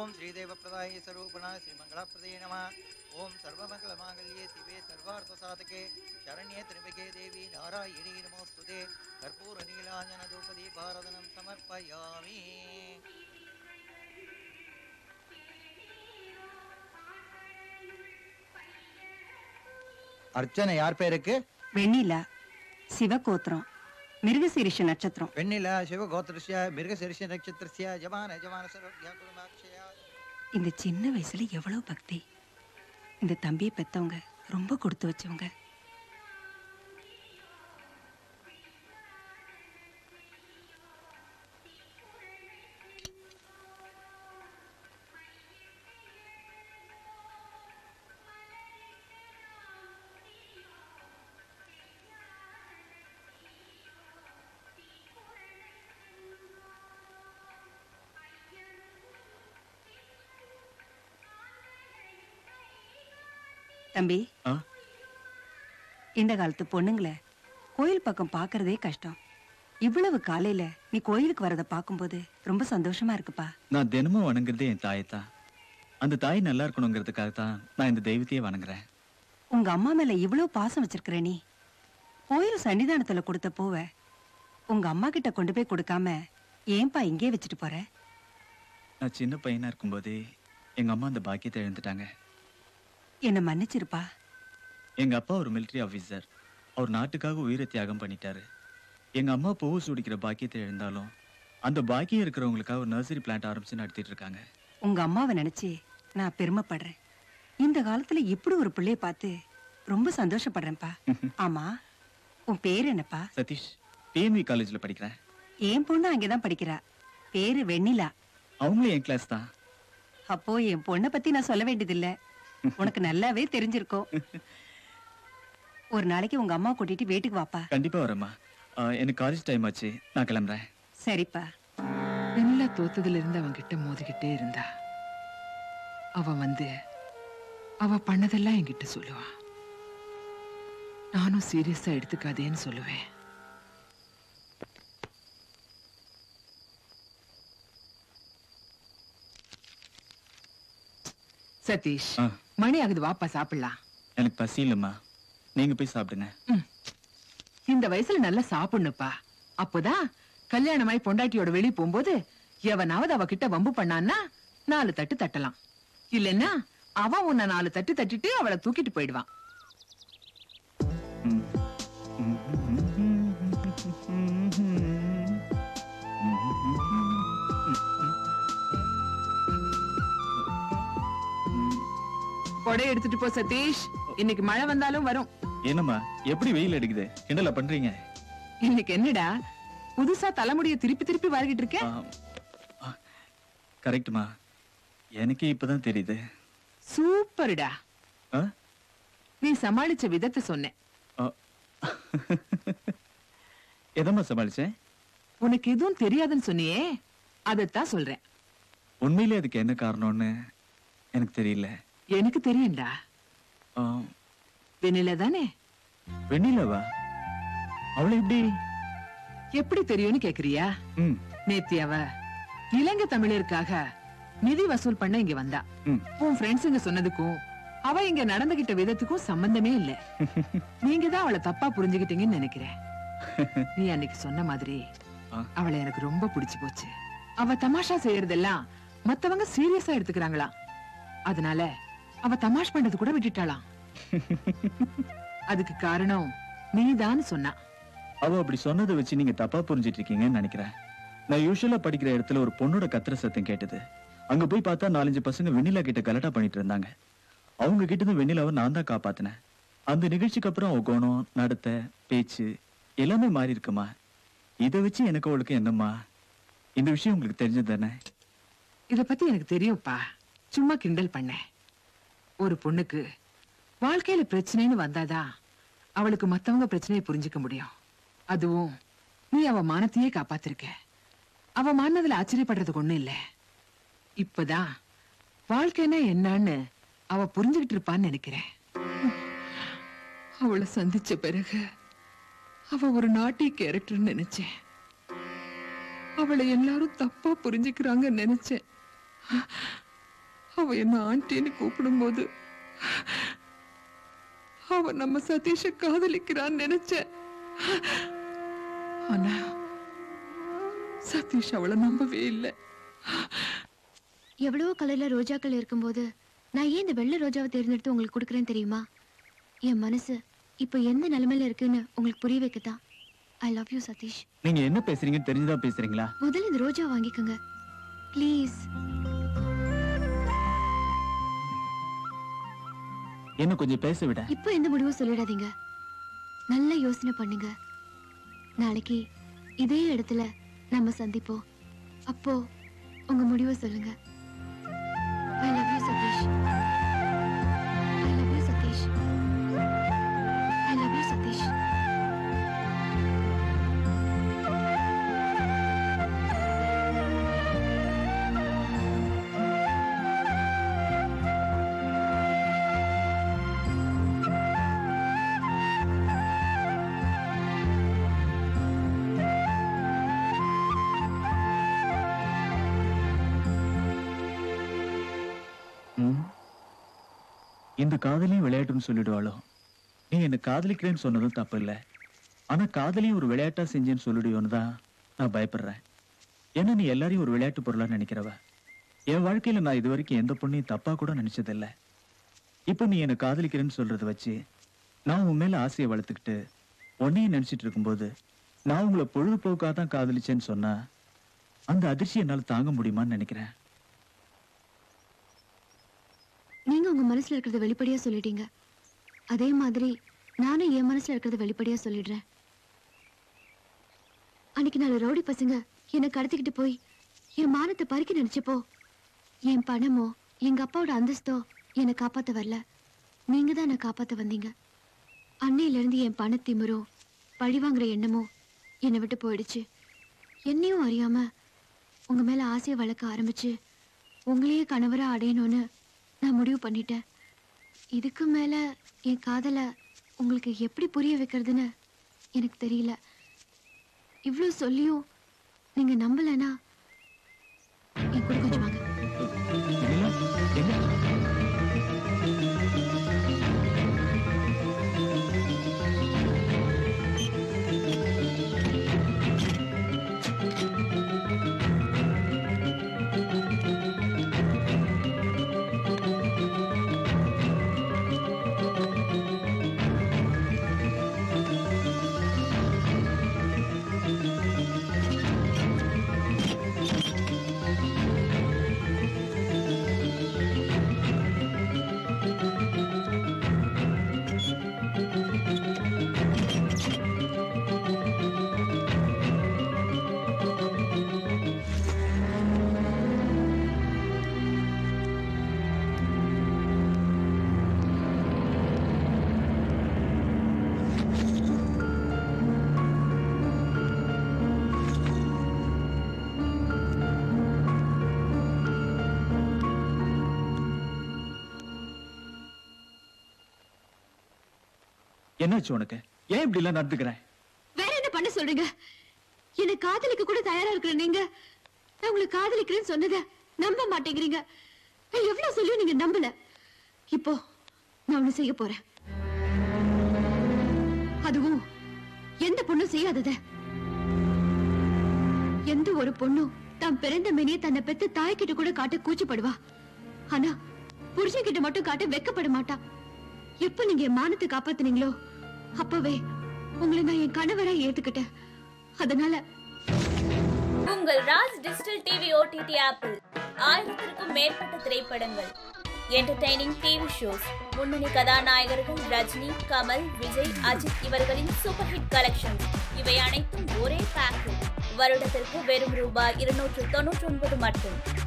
ஓம் ஸ்ரீதேவப்பிரதாய ஸ்வரூபணா ஸ்ரீமங்களாப்பிரதே நம ஓம் சர்வமங்கலமாங்கல்யே சிவே சர்வார்த்த சாதகே சரண்யே திரிபகே தேவி நாராயணி நமோஸ்துதே கற்பூர நீலாஞ்சன தூபதி பாரதனம் சமர்ப்பயாமி அர்ச்சனை யார் பேருக்கு வெண்ணிலா சிவகோத்திரம் மிருகசீரிஷ நட்சத்திரம் வெண்ணில சிவகோத்திரஸ்ய மிருகசிரிஷ நட்சத்திரஸ்ய ஜமான ஜமான சரோக்யா குருமாட்சயா இந்த சின்ன வயசுல எவ்வளவு பக்தி இந்த தம்பியை பெத்தவங்க ரொம்ப கொடுத்து வச்சவங்க தம்பி ஆ? இந்த காலத்து பொண்ணுங்களை கோயில் பக்கம் பார்க்கறதே கஷ்டம் இவ்வளவு காலையில நீ கோயிலுக்கு வரத பார்க்கும்போது ரொம்ப சந்தோஷமா இருக்குப்பா நான் தினமும் வணங்குறதே என் தாயை தான் அந்த தாய் நல்லா இருக்கணுங்கிறதுக்காக தான் நான் இந்த தெய்வத்தையே வணங்குறேன் உங்க அம்மா மேல இவ்வளவு பாசம் வச்சிருக்கிற நீ கோயில் சன்னிதானத்துல கொடுத்த பூவை உங்க அம்மா கிட்ட கொண்டு போய் கொடுக்காம ஏன்பா இங்கே வச்சுட்டு போற நான் சின்ன பையனா இருக்கும்போதே எங்க அம்மா அந்த பாக்கியத்தை இழந்துட்டாங்க என்ன மன்னிச்சிருப்பா எங்க அப்பா ஒரு military ஆபீசர் அவர் நாட்டுக்காக உயிரை தியாகம் பண்ணிட்டாரு எங்க அம்மா பூவு சூடிக்கிற பாக்கியத்தை இழந்தாலும் அந்த பாக்கியம் இருக்கிறவங்களுக்காக ஒரு நர்சரி பிளான்ட் ஆரம்பிச்சு நடத்திட்டு இருக்காங்க உங்க அம்மாவை நினைச்சு நான் பெருமைப்படுறேன் இந்த காலத்துல இப்படி ஒரு பிள்ளைய பார்த்து ரொம்ப சந்தோஷப்படுறேன்ப்பா ஆமா உன் பேர் என்னப்பா சதீஷ் டிஎன்வி காலேஜ்ல படிக்கிறேன் என் பொண்ணு அங்கேதான் படிக்கிறா பேரு வெண்ணிலா அவங்களும் என் கிளாஸ் தான் அப்போ என் பொண்ணை பத்தி நான் சொல்ல வேண்டியதில்ல உனக்கு நல்லாவே தெரிஞ்சிருக்கும் ஒரு நாளைக்கு உங்க அம்மா கூட்டிட்டு வீட்டுக்கு வாப்பா கண்டிப்பா வரேம்மா ஆஹ், எனக்கு காலேஜ் டைம் ஆச்சு நான் கிளம்புறேன் சரிப்பா வெண்ணிலா தோத்ததுல இருந்து அவன் கிட்ட மோதிக்கிட்டே இருந்தா அவ வந்து அவ பண்ணதெல்லாம் என்கிட்ட சொல்லுவா நானும் சீரியஸா எடுத்துக்காதேன்னு சொல்லுவேன் சதீஷ் ஆ. மணி ஆகுது வாப்பா சாப்பிடலாம் எனக்கு பசி இல்லைம்மா நீங்க போய் சாப்பிடுங்க இந்த வயசுல நல்லா சாப்பிடணுப்பா அப்போதான் கல்யாணமாய் பொண்டாட்டியோட வெளிய போகும்போது எவனாவது அவ கிட்ட வம்பு பண்ணான்னா நாலு தட்டு தட்டலாம் இல்லைன்னா அவன் உன்னை நாலு தட்டு தட்டிட்டு அவளை தூக்கிட்டு போயிடுவான் ம். கொடை எடுத்துட்டு போ சதீஷ் இன்னைக்கு மழை வந்தாலும் வரும் என்னம்மா எப்படி வெயில் அடிக்குது கிண்டல பண்றீங்க இன்னைக்கு என்னடா புதுசா தலைமுடிய திருப்பி திருப்பி வாரிக்கிட்டு இருக்க கரெக்ட்மா எனக்கே இப்பதான் தெரியுது சூப்பர்டா ஆ? நீ சமாளிச்ச விதத்தை சொன்னேன் ஆ. எதம்மா சமாளிச்சேன் உனக்கு எதுவும் தெரியாதுன்னு சொன்னியே அதைத்தான் சொல்றேன் உண்மையிலே அதுக்கு என்ன காரணம்னு எனக்கு தெரியல எனக்கு தெரியும்டா ஆ, வெண்ணில தானே வெண்ணிலாவா அவளை எப்படி எப்படி தெரியும்னு கேக்குறியா ம் நேத்தி அவ இலங்கை தமிழருக்காக நிதி வசூல் பண்ண இங்க வந்தா ம் உன் ஃப்ரெண்ட்ஸுங்க சொன்னதுக்கும் அவ இங்க நடந்துகிட்ட விதத்துக்கும் சம்பந்தமே இல்ல நீங்க தான் அவளை தப்பா புரிஞ்சுகிட்டீங்கன்னு நினைக்கிறேன் நீ அன்னைக்கு சொன்ன மாதிரி ஆ. அவளை எனக்கு ரொம்ப பிடிச்சு போச்சு அவ தமாஷா செய்யறதெல்லாம் மத்தவங்க சீரியஸா எடுத்துக்கிறாங்களாம் அதனால அவ தமாஷ் பண்றது கூட விட்டுட்டாளாம் அதுக்கு காரணம் நீதான்னு சொன்னா அவ அப்படி சொன்னதை வச்சு நீங்க தப்பா புரிஞ்சிட்டு இருக்கீங்கன்னு நினைக்கிறேன் நான் யூஸ்வலா படிக்கிற இடத்துல ஒரு பொண்ணோட கத்துற சத்தம் கேட்டது அங்க போய் பார்த்தா நாலஞ்சு பசங்க வெண்ணிலா கிட்ட கலாட்டா பண்ணிட்டு இருந்தாங்க அவங்க கிட்ட இருந்து வெண்ணிலாவை நான் தான் காப்பாத்தினேன் அந்த நிகழ்ச்சிக்கு அப்புறம் அவ குணம் நடத்தை பேச்சு எல்லாமே மாறி இருக்குமா இதை வச்சு எனக்கு அவளுக்கு என்னம்மா இந்த விஷயம் உங்களுக்கு தெரிஞ்சது தானே இத பத்தி எனக்கு தெரியும்ப்பா சும்மா கிண்டல் பண்ணேன் ஒரு பொண்ணுக்கு வாழ்க்கையில பிரச்சனைன்னு வந்தாதான் அவளுக்கு மத்தவங்க பிரச்சனையை புரிஞ்சுக்க முடியும் அதுவும் நீ அவ மானத்தையே காப்பாத்திருக்க அவ மானதுல ஆச்சரியப்படுறதுக்கு ஒண்ணும் இல்ல இப்பதான் வாழ்க்கைன்னா என்னன்னு அவ புரிஞ்சுகிட்டு இருப்பான்னு நினைக்கிறேன் அவளை சந்திச்ச பிறகு அவ ஒரு நாட்டி கேரக்டர்னு நினைச்சேன் அவளை எல்லாரும் தப்பா புரிஞ்சுக்கிறாங்கன்னு நினைச்சேன் அவ என்ன ஆண்டின்னு கூப்பிடும்போது அவ நம்ம சதீஷ காதலிக்கிறான்னு நினைச்சேன் ஆனா சதீஷ் அவளை நம்பவே இல்லை எவ்வளவோ கலர்ல ரோஜாக்கள் இருக்கும்போது நான் ஏன் இந்த வெள்ளை ரோஜாவை தேர்ந்தெடுத்து உங்களுக்கு கொடுக்குறேன் தெரியுமா என் மனசு இப்போ எந்த நிலைமையில இருக்குன்னு உங்களுக்கு புரிய வைக்கத்தான் ஐ லவ் யூ சதீஷ் நீங்க என்ன பேசுறீங்கன்னு தெரிஞ்சுதான் பேசுறீங்களா முதல்ல இந்த ரோஜா வாங்கிக்கோங்க ப்ளீஸ் என்ன கொஞ்சம் பேச விட இப்போ எந்த முடிவும் சொல்லிடாதீங்க நல்ல யோசனை பண்ணுங்க நாளைக்கு இதே இடத்துல நம்ம சந்திப்போம் அப்போ உங்க முடிவை சொல்லுங்க I love you Sathish I love you Sathish I love you Sathish ம். இந்த காதலையும் விளையாட்டுன்னு சொல்லிடுவாளோ நீ என்ன காதலிக்கிறேன்னு சொன்னதும் தப்பு இல்லை ஆனா காதலையும் ஒரு விளையாட்டா செஞ்சேன்னு சொல்லிடுவோன்னு தான் நான் பயப்படுறேன் ஏன்னா நீ எல்லாரையும் ஒரு விளையாட்டு பொருளா நினைக்கிறவ என் வாழ்க்கையில நான் இது வரைக்கும் எந்த பொண்ணையும் தப்பா கூட நினைச்சதில்ல இப்போ நீ என்ன காதலிக்கிறேன்னு சொல்றத வச்சு நான் உன் மேல ஆசையை வளர்த்துக்கிட்டு உன்னையும் நினைச்சிட்டு இருக்கும்போது நான் உங்களை பொழுதுபோக்காக தான் காதலிச்சேன்னு சொன்னா அந்த அதிர்ச்சி என்னால தாங்க முடியுமான்னு நினைக்கிறேன் நீங்க உங்க மனசுல இருக்கிறத வெளிப்படையா சொல்லிட்டீங்க அதே மாதிரி நானும் என் மனசுல இருக்கிறத வெளிப்படையா சொல்லிடுறேன் அன்னைக்கு நாலு ரவுடி பசங்க என்னை கடத்திக்கிட்டு போய் என் மானத்தை பறிக்க நினைச்சப்போ என் பணமோ எங்க அப்பாவோட அந்தஸ்தோ என்னை காப்பாத்த வரல நீங்க தான் என்னை காப்பாத்த வந்தீங்க அன்னையில இருந்து என் பணத்திமிரோ பழி வாங்குற எண்ணமோ என்னை விட்டு போயிடுச்சு என்னையும் அறியாம உங்க மேல ஆசையை வளர்க்க ஆரம்பிச்சு உங்களையே கணவரா அடையணும்னு நான் முடிவு பண்ணிட்டேன் இதுக்கு மேல என் காதலை உங்களுக்கு எப்படி புரிய வைக்கிறதுன்னு எனக்கு தெரியல இவ்வளோ சொல்லியும் நீங்க நம்பலைன்னா என் கூட கொஞ்சம் வாங்க நிலா, என்ன என்னாச்சு உனக்கு ஏன் இப்படி எல்லாம் நடந்துக்கிறேன் வேற என்ன பண்ண சொல்றீங்க என்ன காதலிக்க கூட தயாரா இருக்கிற நீங்க நான் உங்களை காதலிக்கிறேன்னு சொன்னத நம்ப மாட்டேங்கிறீங்க நான் எவ்வளவு சொல்லியும் நீங்க நம்பல இப்போ நான் ஒண்ணு செய்ய போறேன் அதுவும் எந்த பொண்ணும் செய்யாதத எந்த ஒரு பொண்ணும் தான் பிறந்த மேனியே தன்னை பெத்து தாய்கிட்ட கூட காட்ட கூச்சப்படுவா ஆனா புருஷன் கிட்ட மட்டும் காட்ட வெக்கப்பட மாட்டா எப்ப நீங்க என் மானத்தை காப்பாத்துனீங்களோ அப்பவே உங்களை நான் என் கணவரா ஏத்துக்கிட்டேன் அதனால உங்கள் ராஜ் டிஜிட்டல் டிவி ஓடிடி ஆப்பில் ஆயிரத்திற்கும் மேற்பட்ட திரைப்படங்கள் என்டர்டைனிங் டிவி ஷோஸ் முன்னணி கதாநாயகர்கள் ரஜினி கமல் விஜய் அஜித் இவர்களின் சூப்பர் ஹிட் கலெக்ஷன்ஸ் இவை அனைத்தும் ஒரே பேக்கில் வருடத்திற்கு வெறும் ரூபாய் இருநூற்று தொன்னூற்றி ஒன்பது மட்டும்